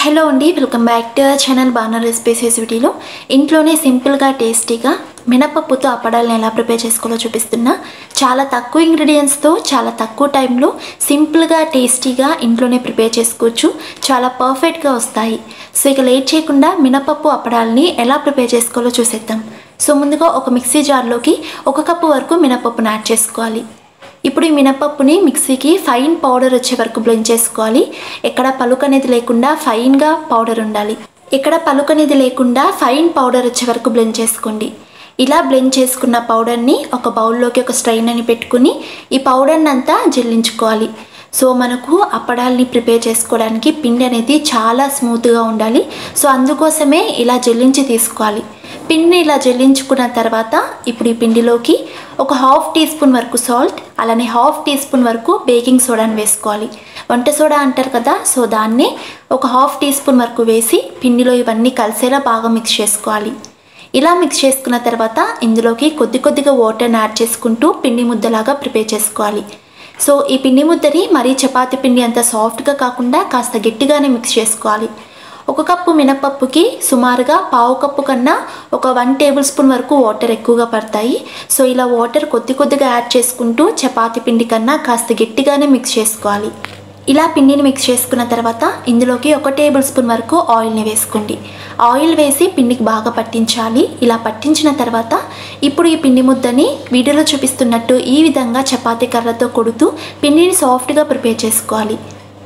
hello అండి welcome back to our channel బాగా recipes వీడియోలో ఇంట్లోనే సింపుల్గా టేస్టీగా మినపప్పుతో అప్పడాలను ఎలా ప్రిపేర్ చేసుకోవాలో చూపిస్తున్నా చాలా తక్కువ ఇంగ్రీడియంట్స్తో చాలా తక్కువ టైంలో సింపుల్గా టేస్టీగా ఇంట్లోనే ప్రిపేర్ చేసుకోవచ్చు చాలా పర్ఫెక్ట్గా వస్తాయి సో ఇక లేట్ చేయకుండా మినపప్పు అప్పడాలని ఎలా ప్రిపేర్ చేసుకోవాలో చూసేద్దాం సో ముందుగా ఒక మిక్సీ జార్లోకి ఒక కప్పు వరకు మినపప్పును యాడ్ చేసుకోవాలి ఇప్పుడు ఈ మినపప్పుని మిక్సీకి ఫైన్ పౌడర్ వచ్చే వరకు బ్లెండ్ చేసుకోవాలి ఎక్కడ పలుకు అనేది లేకుండా ఫైన్గా పౌడర్ ఉండాలి ఎక్కడ పలుకు అనేది లేకుండా ఫైన్ పౌడర్ వచ్చే వరకు బ్లెండ్ చేసుకోండి ఇలా బ్లెండ్ చేసుకున్న పౌడర్ని ఒక బౌల్లోకి ఒక స్ట్రైన్ అని పెట్టుకుని ఈ పౌడర్ని అంతా జల్లించుకోవాలి సో మనకు అప్పడాల్ని ప్రిపేర్ చేసుకోవడానికి పిండి అనేది చాలా స్మూత్గా ఉండాలి సో అందుకోసమే ఇలా జల్లించి తీసుకోవాలి పిండిని ఇలా జల్లించుకున్న తర్వాత ఇప్పుడు ఈ పిండిలోకి ఒక హాఫ్ టీ స్పూన్ వరకు సాల్ట్ అలానే హాఫ్ టీ స్పూన్ వరకు బేకింగ్ సోడాని వేసుకోవాలి వంట సోడా అంటారు కదా సో దాన్నే ఒక హాఫ్ టీ స్పూన్ వరకు వేసి పిండిలో ఇవన్నీ కలిసేలా బాగా మిక్స్ చేసుకోవాలి ఇలా మిక్స్ చేసుకున్న తర్వాత ఇందులోకి కొద్ది కొద్దిగా వాటర్ని యాడ్ చేసుకుంటూ పిండి ముద్దలాగా ప్రిపేర్ చేసుకోవాలి సో ఈ పిండి ముద్దని మరీ చపాతీ పిండి అంత సాఫ్ట్గా కాకుండా కాస్త గట్టిగానే మిక్స్ చేసుకోవాలి ఒక కప్పు మినపప్పుకి సుమారుగా పావు కప్పు కన్నా ఒక వన్ టేబుల్ స్పూన్ వరకు వాటర్ ఎక్కువగా పడతాయి సో ఇలా వాటర్ కొద్ది కొద్దిగా యాడ్ చేసుకుంటూ చపాతీ పిండి కన్నా కాస్త గట్టిగానే మిక్స్ చేసుకోవాలి ఇలా పిండిని మిక్స్ చేసుకున్న తర్వాత ఇందులోకి ఒక టేబుల్ స్పూన్ వరకు ఆయిల్ని వేసుకోండి ఆయిల్ వేసి పిండికి బాగా పట్టించాలి ఇలా పట్టించిన తర్వాత ఇప్పుడు ఈ పిండి ముద్దని వీడియోలో చూపిస్తున్నట్టు ఈ విధంగా చపాతీ కర్రతో కొడుతూ పిండిని సాఫ్ట్గా ప్రిపేర్ చేసుకోవాలి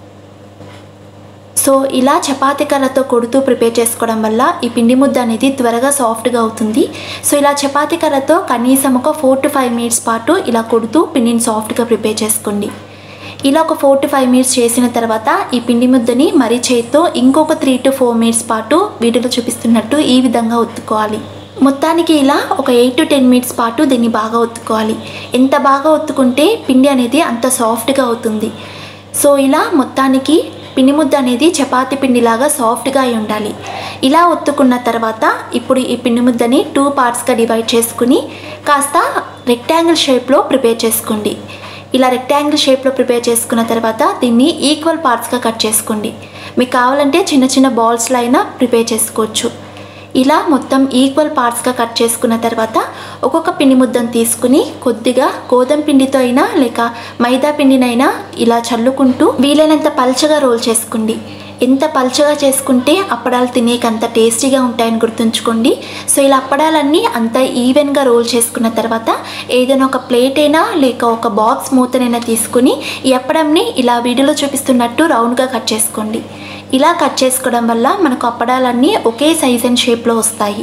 సో ఇలా చపాతీ కర్రతో కొడుతూ ప్రిపేర్ చేసుకోవడం వల్ల ఈ పిండి ముద్ద అనేది త్వరగా సాఫ్ట్గా అవుతుంది సో ఇలా చపాతీ కర్రతో కనీసం ఒక ఫోర్ టు ఫైవ్ మినిట్స్ పాటు ఇలా కొడుతూ పిండిని సాఫ్ట్గా ప్రిపేర్ చేసుకోండి ఇలా ఒక ఫోర్ టు ఫైవ్ మినిట్స్ చేసిన తర్వాత ఈ పిండి ముద్దని మరీ చేతితో ఇంకొక త్రీ టు ఫోర్ మినిట్స్ పాటు వీడియోలో చూపిస్తున్నట్టు ఈ విధంగా ఒత్తుకోవాలి మొత్తానికి ఇలా ఒక ఎయిట్ టు టెన్ మినిట్స్ పాటు దీన్ని బాగా ఒత్తుకోవాలి ఎంత బాగా ఒత్తుకుంటే పిండి అనేది అంత సాఫ్ట్గా అవుతుంది సో ఇలా మొత్తానికి పిండి ముద్ద అనేది చపాతి పిండిలాగా సాఫ్ట్గా అయి ఉండాలి ఇలా ఒత్తుకున్న తర్వాత ఇప్పుడు ఈ పిండి ముద్దని టూ పార్ట్స్గా డివైడ్ చేసుకుని కాస్త రెక్టాంగిల్ షేప్లో ప్రిపేర్ చేసుకోండి ఇలా రెక్టాంగిల్ షేప్లో ప్రిపేర్ చేసుకున్న తర్వాత దీన్ని ఈక్వల్ పార్ట్స్గా కట్ చేసుకోండి మీకు కావాలంటే చిన్న చిన్న బాల్స్లో అయినా ప్రిపేర్ చేసుకోవచ్చు ఇలా మొత్తం ఈక్వల్ పార్ట్స్గా కట్ చేసుకున్న తర్వాత ఒక్కొక్క పిండి ముద్దను తీసుకుని కొద్దిగా గోధుమ పిండితో అయినా లేక మైదా పిండినైనా ఇలా చల్లుకుంటూ వీలైనంత పల్చగా రోల్ చేసుకోండి ఎంత పల్చగా చేసుకుంటే అప్పడాలు తినేకి అంత టేస్టీగా ఉంటాయని గుర్తుంచుకోండి సో ఇలా అప్పడాలన్నీ అంత ఈవెన్గా రోల్ చేసుకున్న తర్వాత ఏదైనా ఒక ప్లేట్ అయినా లేక ఒక బాక్స్ మూతనైనా తీసుకుని ఈ అప్పడంని ఇలా వీడియోలో చూపిస్తున్నట్టు రౌండ్గా కట్ చేసుకోండి ఇలా కట్ చేసుకోవడం వల్ల మనకు అప్పడాలన్నీ ఒకే సైజ్ అండ్ షేప్లో వస్తాయి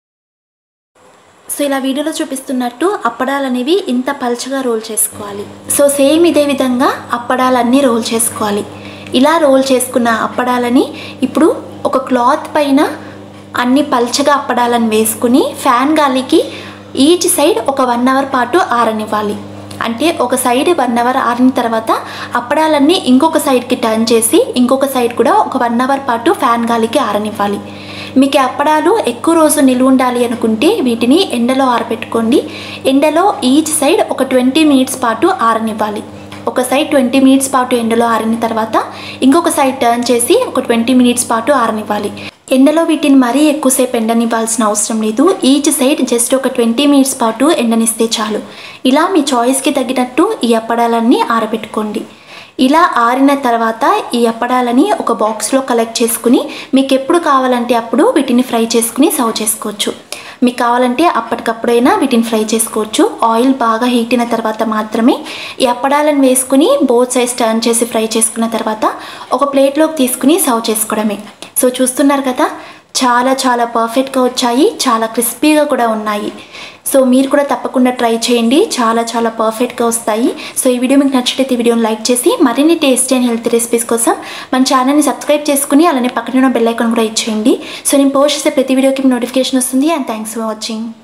సో ఇలా వీడియోలో చూపిస్తున్నట్టు అప్పడాలు అనేవి ఇంత పల్చగా రోల్ చేసుకోవాలి సో సేమ్ ఇదే విధంగా అప్పడాలన్నీ రోల్ చేసుకోవాలి ఇలా రోల్ చేసుకున్న అప్పడాలని ఇప్పుడు ఒక క్లాత్ పైన అన్ని పల్చగా అప్పడాలను వేసుకుని ఫ్యాన్ గాలికి ఈచ్ సైడ్ ఒక వన్ అవర్ పాటు ఆరనివ్వాలి అంటే ఒక సైడ్ వన్ అవర్ ఆరిన తర్వాత అప్పడాలన్నీ ఇంకొక సైడ్కి టర్న్ చేసి ఇంకొక సైడ్ కూడా ఒక వన్ అవర్ పాటు ఫ్యాన్ గాలికి ఆరనివ్వాలి మీకు ఈ అప్పడాలు ఎక్కువ రోజు నిలువ ఉండాలి అనుకుంటే వీటిని ఎండలో ఆరబెట్టుకోండి ఎండలో ఈచ్ సైడ్ ఒక ట్వంటీ మినిట్స్ పాటు ఆరనివ్వాలి ఒక సైడ్ ట్వంటీ మినిట్స్ పాటు ఎండలో ఆరిన తర్వాత ఇంకొక సైడ్ టర్న్ చేసి ఒక ట్వంటీ మినిట్స్ పాటు ఆరనివ్వాలి ఎండలో వీటిని మరీ ఎక్కువసేపు ఎండనివ్వాల్సిన అవసరం లేదు ఈచ్ సైడ్ జస్ట్ ఒక ట్వంటీ మినిట్స్ పాటు ఎండనిస్తే చాలు ఇలా మీ చాయిస్కి తగినట్టు ఈ అప్పడాలన్నీ ఆరబెట్టుకోండి ఇలా ఆరిన తర్వాత ఈ అప్పడాలని ఒక బాక్స్లో కలెక్ట్ చేసుకుని మీకు ఎప్పుడు కావాలంటే అప్పుడు వీటిని ఫ్రై చేసుకుని సర్వ్ చేసుకోవచ్చు మీకు కావాలంటే అప్పటికప్పుడైనా వీటిని ఫ్రై చేసుకోవచ్చు ఆయిల్ బాగా హీట్ అయిన తర్వాత మాత్రమే ఈ అప్పడాలను వేసుకుని బోత్ సైజ్ టర్న్ చేసి ఫ్రై చేసుకున్న తర్వాత ఒక ప్లేట్లోకి తీసుకుని సర్వ్ చేసుకోవడమే సో చూస్తున్నారు కదా చాలా చాలా పర్ఫెక్ట్గా వచ్చాయి చాలా క్రిస్పీగా కూడా ఉన్నాయి సో మీరు కూడా తప్పకుండా ట్రై చేయండి చాలా చాలా పర్ఫెక్ట్గా వస్తాయి సో ఈ వీడియో మీకు నచ్చితే వీడియోని లైక్ చేసి మరిన్ని టేస్టీ అండ్ హెల్తీ రెసిపీస్ కోసం మన ఛానల్ని సబ్స్క్రైబ్ చేసుకుని అలానే పక్కన ఉన్న బెల్ ఐకాన్ కూడా ఇచ్చేయండి సో నేను పోస్ట్ చేసే ప్రతి వీడియోకి నోటిఫికేషన్ వస్తుంది అండ్ థ్యాంక్స్ ఫర్ వాచింగ్